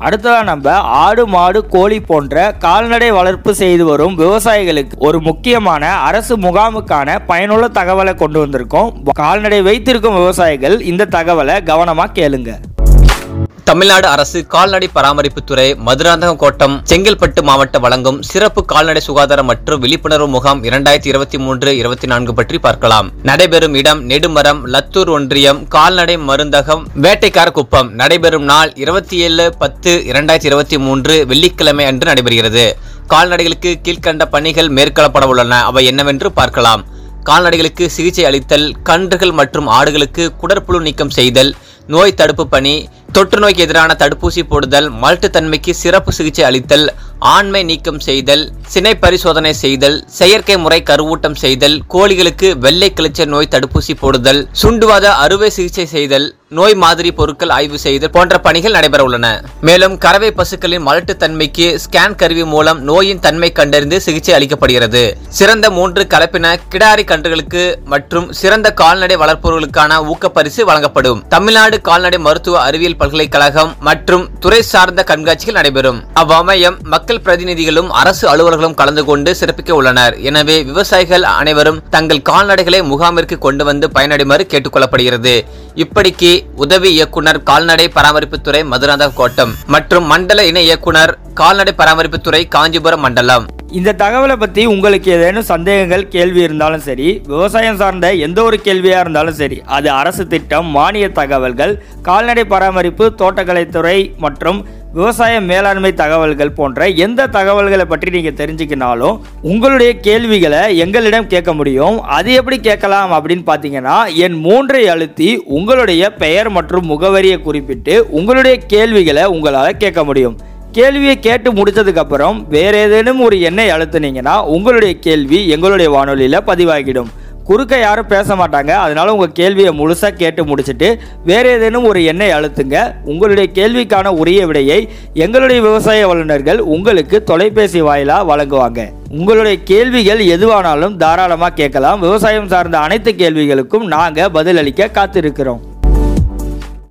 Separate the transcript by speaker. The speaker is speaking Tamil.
Speaker 1: அடுத்ததாக நம்ம ஆடு மாடு கோழி போன்ற கால்நடை வளர்ப்பு செய்து வரும் விவசாயிகளுக்கு ஒரு முக்கியமான அரசு முகாமுக்கான பயனுள்ள தகவலை கொண்டு வந்திருக்கோம் கால்நடை வைத்திருக்கும் விவசாயிகள் இந்த தகவலை கவனமாக கேளுங்க
Speaker 2: தமிழ்நாடு அரசு கால்நடை பராமரிப்புத்துறை மதுராந்தகம் கோட்டம் செங்கல்பட்டு மாவட்ட வழங்கும் சிறப்பு கால்நடை சுகாதார மற்றும் விழிப்புணர்வு முகாம் இரண்டாயிரத்தி இருபத்தி மூன்று இருபத்தி நான்கு பற்றி பார்க்கலாம் நடைபெறும் இடம் நெடுமரம் லத்தூர் ஒன்றியம் கால்நடை மருந்தகம் வேட்டைக்கார குப்பம் நடைபெறும் நாள் இருபத்தி ஏழு பத்து இரண்டாயிரத்தி இருபத்தி மூன்று வெள்ளிக்கிழமை அன்று நடைபெறுகிறது கால்நடைகளுக்கு கீழ்க்கண்ட பணிகள் மேற்கொள்ளப்பட உள்ளன அவை என்னவென்று பார்க்கலாம் கால்நடைகளுக்கு சிகிச்சை அளித்தல் கன்றுகள் மற்றும் ஆடுகளுக்கு குடற்புழு நீக்கம் செய்தல் நோய் தடுப்பு பணி தொற்று நோய்க்கு எதிரான தடுப்பூசி போடுதல் மல்ட்டுத்தன்மைக்கு சிறப்பு சிகிச்சை அளித்தல் ஆண்மை நீக்கம் செய்தல் சினை பரிசோதனை செய்தல் செயற்கை முறை கருவூட்டம் செய்தல் கோழிகளுக்கு வெள்ளை கிளச்சல் நோய் தடுப்பூசி போடுதல் சுண்டுவாத அறுவை சிகிச்சை செய்தல் நோய் மாதிரி பொருட்கள் ஆய்வு செய்தல் போன்ற பணிகள் நடைபெற உள்ளன மேலும் கறவை பசுக்களின் மலட்டுத்தன்மைக்கு ஸ்கேன் கருவி மூலம் நோயின் தன்மை கண்டறிந்து சிகிச்சை அளிக்கப்படுகிறது சிறந்த மூன்று கலப்பின கிடாரி கன்றுகளுக்கு மற்றும் சிறந்த கால்நடை வளர்ப்பவர்களுக்கான ஊக்கப்பரிசு வழங்கப்படும் தமிழ்நாடு கால்நடை மருத்துவ அறிவியல் பல்கலைக்கழகம் மற்றும் துறை சார்ந்த கண்காட்சிகள் நடைபெறும் அவ்வமயம் மக்கள் பிரதிநிதிகளும் அரசு அலுவலர்களும் கலந்து கொண்டு சிறப்பிக்க உள்ளனர் எனவே விவசாயிகள் அனைவரும் தங்கள் கால்நடைகளை முகாமிற்கு கொண்டு வந்து பயனடைமாறு கேட்டுக்கொள்ளப்படுகிறது இப்படிக்கு உதவி இயக்குனர் கால்நடை பராமரிப்புத்துறை மதுராந்தகம் கோட்டம் மற்றும் மண்டல இணை இயக்குனர் கால்நடை பராமரிப்புத்துறை காஞ்சிபுரம் மண்டலம்
Speaker 1: இந்த தகவலை பற்றி உங்களுக்கு ஏதேனும் சந்தேகங்கள் கேள்வி இருந்தாலும் சரி விவசாயம் சார்ந்த எந்த ஒரு கேள்வியாக இருந்தாலும் சரி அது அரசு திட்டம் மானிய தகவல்கள் கால்நடை பராமரிப்பு தோட்டக்கலைத்துறை மற்றும் விவசாய மேலாண்மை தகவல்கள் போன்ற எந்த தகவல்களை பற்றி நீங்கள் தெரிஞ்சுக்கினாலும் உங்களுடைய கேள்விகளை எங்களிடம் கேட்க முடியும் அது எப்படி கேட்கலாம் அப்படின்னு பார்த்தீங்கன்னா என் மூன்றை அழுத்தி உங்களுடைய பெயர் மற்றும் முகவரியை குறிப்பிட்டு உங்களுடைய கேள்விகளை உங்களால் கேட்க முடியும் கேள்வியை கேட்டு முடிச்சதுக்கப்புறம் வேற ஏதேனும் ஒரு எண்ணை அழுத்துனீங்கன்னா உங்களுடைய கேள்வி எங்களுடைய வானொலியில் பதிவாகிடும் குறுக்க யாரும் பேச மாட்டாங்க அதனால உங்கள் கேள்வியை முழுசாக கேட்டு முடிச்சுட்டு வேற ஏதேனும் ஒரு எண்ணை அழுத்துங்க உங்களுடைய கேள்விக்கான உரிய விடையை எங்களுடைய விவசாய வல்லுநர்கள் உங்களுக்கு தொலைபேசி வாயிலாக வழங்குவாங்க உங்களுடைய கேள்விகள் எதுவானாலும் தாராளமாக கேட்கலாம் விவசாயம் சார்ந்த அனைத்து கேள்விகளுக்கும் நாங்கள் பதிலளிக்க காத்திருக்கிறோம்